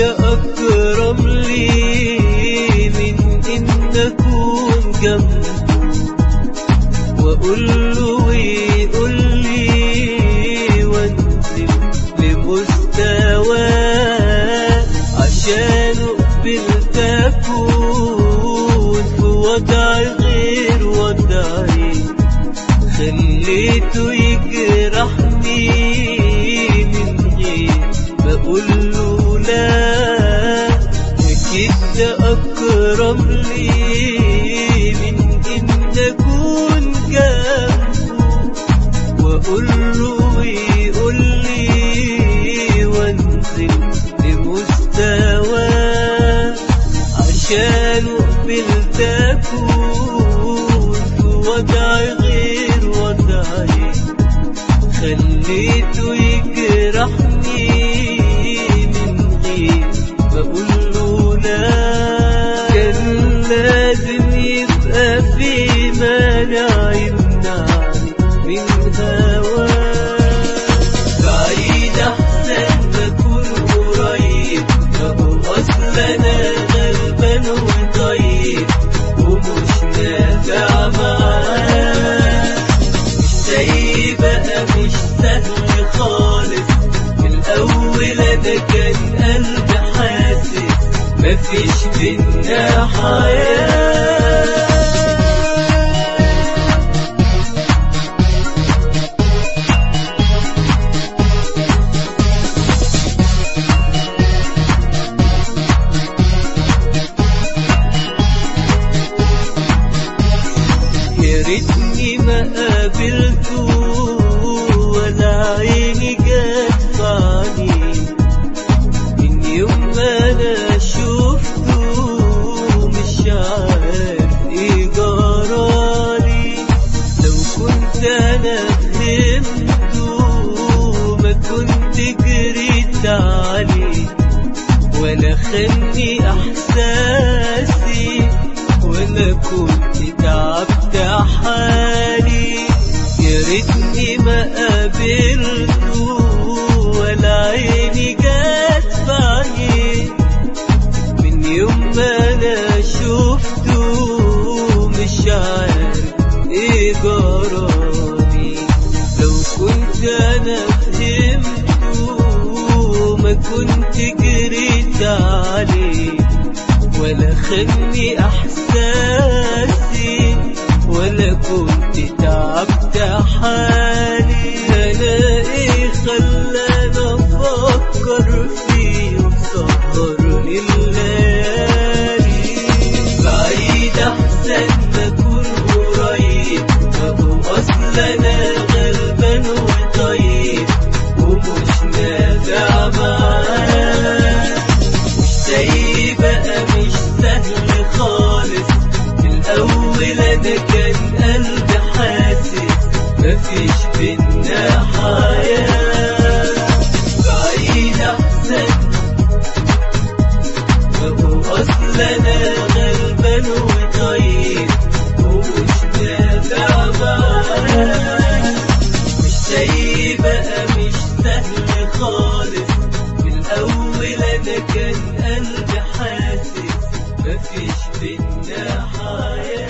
ده أكرم لي من إن أكون جنبه وأقول له ويقول لي وانزل لمستواه عشان قبلت أكون في وضع غير وضعي خليته يجرحني من غير ما اقول له لا اكيد ده اكرم لي من ان اكون جنبه واقول له ويقول لي وانزل لمستواه عشان قبلت اكون في وضع غير وضعي خليته يجرحني من غير ما اقول له لا كان لازم يبقى في مانع يمنعني من هواه بعيد احسن ما اكون قريب ما هو اصل انا غلبان وطيب ومش نافع معاه مش زي بقى مش سهل خالص من الاول انا كان قلبي حاسس مفيش بينا حياه يا ريتني ما قابلته ولا عيني جت في عينيه من يوم ما انا شفته مش عارف ايه جرالي لو كنت انا فهمته ما كنت جريت عليه ولا خلني احساسي ولا كنت تعبت حالي يا ريتني ما قابلته ولا عيني جت في عينيه من يوم ما انا شفته مش عارف ايه جرالي لو كنت انا فهمته ما كنت جريت عليه ولا خلني احساسي ولا كنت تعبت حالي انا ايه خلاني افكر فيه وسهرني الليالي بعيد احسن ما اكون قريب ما هو اصل انا غلبان وطيب ومش نافع معاه مش زي بقى مش سهل خالص من الاول انا كان قلبي حاسس مفيش بينا حياه بعيد احسن وهو اصل انا غلبان وطيب ومش نافع معاه مش زي بقى مش سهل خالص من الاول انا كان قلبي حاسس مفيش بينا حياه